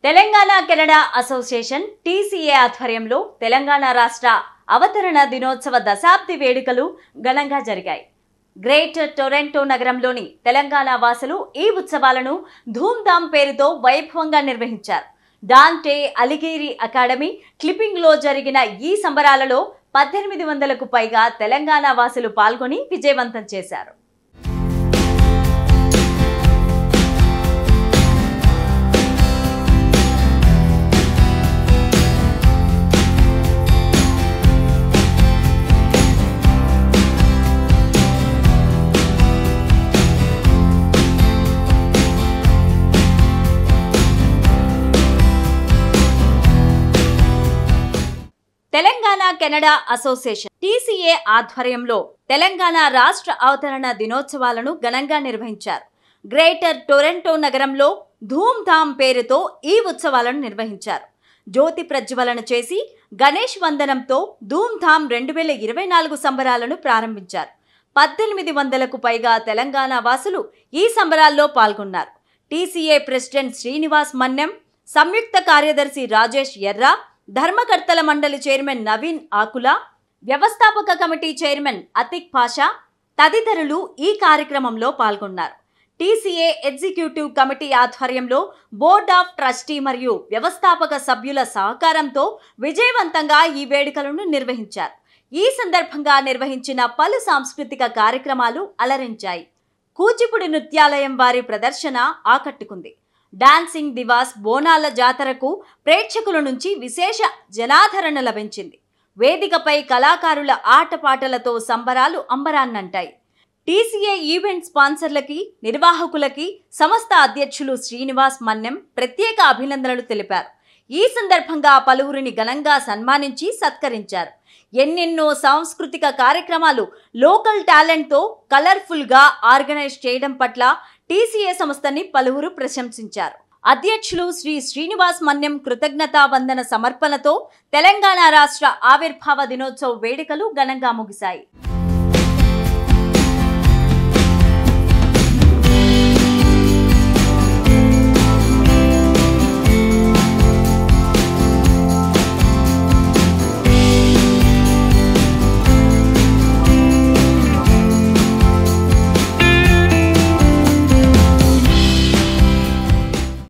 Telangana Canada association TCA ఆధ్వర్యంలో తెలంగాణ రాష్ట్ర అవతరణ దినోత్సవ దశాబ్ది వేడుకలు ఘనంగా జరిగాయి గ్రేటర్ టొరంటో నగరంలోని తెలంగాణ వాసులు ఈ ఉత్సవాలను ధూమ్ధామ్ పేరుతో వైభవంగా నిర్వహించారు డాంటే అలిగేరి అకాడమీ క్లిప్పింగ్లో జరిగిన ఈ సంబరాలలో పద్దెనిమిది వందలకు పైగా తెలంగాణ వాసులు పాల్గొని విజయవంతం చేశారు తెలంగాణ కెనడా అసోసియేషన్ టీసీఏ ఆధ్వర్యంలో తెలంగాణ రాష్ట్ర అవతరణ దినోత్సవాలను ఘనంగా నిర్వహించారు గ్రేటర్ టొరంటో నగరంలో ధూమ్ ధామ్ పేరుతో ఈ ఉత్సవాలను నిర్వహించారు జ్యోతి ప్రజ్వలన చేసి గణేష్ వందనంతో ధూమ్ ధామ్ రెండు వేల ఇరవై నాలుగు సంబరాలను ప్రారంభించారు పద్దెనిమిది వందలకు పైగా తెలంగాణ వాసులు ఈ సంబరాల్లో పాల్గొన్నారు టీసీఏ ప్రెసిడెంట్ శ్రీనివాస్ మన్నెం సంయుక్త కార్యదర్శి రాజేష్ ఎర్రా ధర్మకర్తల మండలి చైర్మన్ నవీన్ ఆకుల వ్యవస్థాపక కమిటీ చైర్మన్ అతిక్ పాషా తదితరులు ఈ కార్యక్రమంలో పాల్గొన్నారు టీసీఏ ఎగ్జిక్యూటివ్ కమిటీ ఆధ్వర్యంలో బోర్డ్ ఆఫ్ ట్రస్టీ మరియు వ్యవస్థాపక సభ్యుల సహకారంతో విజయవంతంగా ఈ వేడుకలను నిర్వహించారు ఈ సందర్భంగా నిర్వహించిన పలు సాంస్కృతిక కార్యక్రమాలు అలరించాయి కూచిపూడి నృత్యాలయం వారి ప్రదర్శన ఆకట్టుకుంది డాన్సింగ్ దివాస్ బోనాల జాతరకు ప్రేక్షకుల నుంచి విశేష జనాదరణ లభించింది వేదికపై కళాకారుల ఆటపాటలతో సంబరాలు అంబరాన్నంటాయి టీసీఏ ఈవెంట్ స్పాన్సర్లకి నిర్వాహకులకి సంస్థ అధ్యక్షులు శ్రీనివాస్ మన్నెం ప్రత్యేక అభినందనలు తెలిపారు ఈ సందర్భంగా పలువురిని ఘనంగా సన్మానించి సత్కరించారు ఎన్నెన్నో సాంస్కృతిక కార్యక్రమాలు లోకల్ టాలెంట్తో కలర్ఫుల్గా ఆర్గనైజ్ చేయడం పట్ల టీసీఏ సంస్థని పలువురు ప్రశంసించారు అధ్యక్షులు శ్రీ శ్రీనివాస్ మన్యం కృతజ్ఞతా వందన సమర్పణతో తెలంగాణ రాష్ట్ర ఆవిర్భావ దినోత్సవ వేడుకలు ఘనంగా ముగిశాయి